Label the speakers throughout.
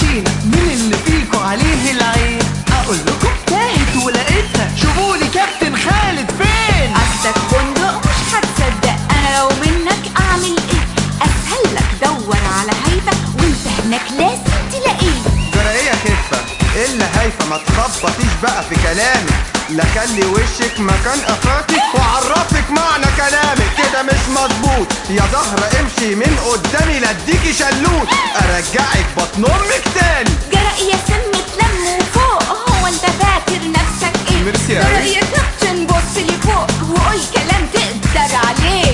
Speaker 1: وحشينا مين اللي فيكو عليه العين اقول لكم تاهت ولقيتها شوفوا لي كابتن خالد فين
Speaker 2: قصدك فندق مش هتصدق انا لو منك اعمل ايه اسهل لك دور على هيبه وانت هناك لازم تلاقيه
Speaker 3: جرائية خفة إلا هايفة ما تخبطيش بقى في كلامي لا خلي وشك مكان قفاكي وعرفك معنى كلامك كده مش مظبوط يا زهرة امشي من قدامي لا اديكي شلوت ارجعك بطن امك تاني
Speaker 2: جرأي يا سم تلم وفوق هو انت فاكر نفسك ايه
Speaker 3: ميرسي أوي.
Speaker 2: جرأي يا كابتن بص لي فوق وقول كلام تقدر عليه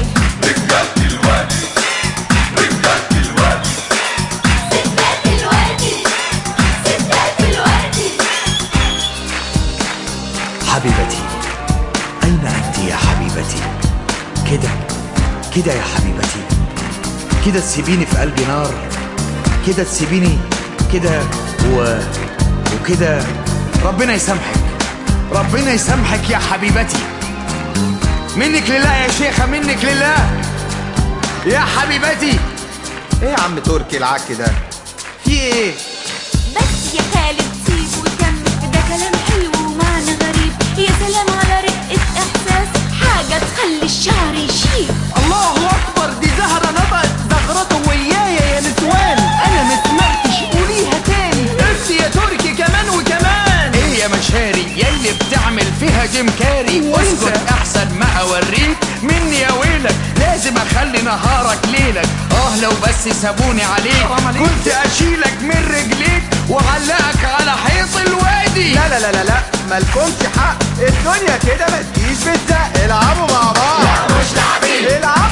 Speaker 2: ستات الوادي ستات الوادي
Speaker 4: حبيبتي أين أنت يا حبيبتي كده كده يا حبيبتي كده تسيبيني في قلبي نار كده تسيبيني كده و... وكده ربنا يسامحك ربنا يسامحك يا حبيبتي منك لله يا شيخة منك لله يا حبيبتي
Speaker 3: ايه يا عم تركي العك ده في ايه
Speaker 2: بس يا خالد سيب وكمل ده كلام حلو ومعنى غريب يا سلام على رقة إحساس حاجة تخلي الشعر يشيب
Speaker 1: الله اكبر دي زهرة نبقت زغرته ويايا يا نسوان انا ما سمعتش قوليها تاني افتي يا تركي كمان وكمان
Speaker 4: ايه يا مشاري يلي بتعمل فيها جيم كاري
Speaker 1: وانت؟
Speaker 4: اسكت احسن ما اوريك مني يا ويلك لازم اخلي نهارك ليلك اه لو بس سابوني عليك
Speaker 1: حرام عليك.
Speaker 4: كنت اشيلك من رجليك وعلقك على حيط الوادي
Speaker 3: لا لا لا لا لا مالكمش حق الدنيا كده ما تجيش بالزق العبوا مع بعض لا مش لاعبين العبوا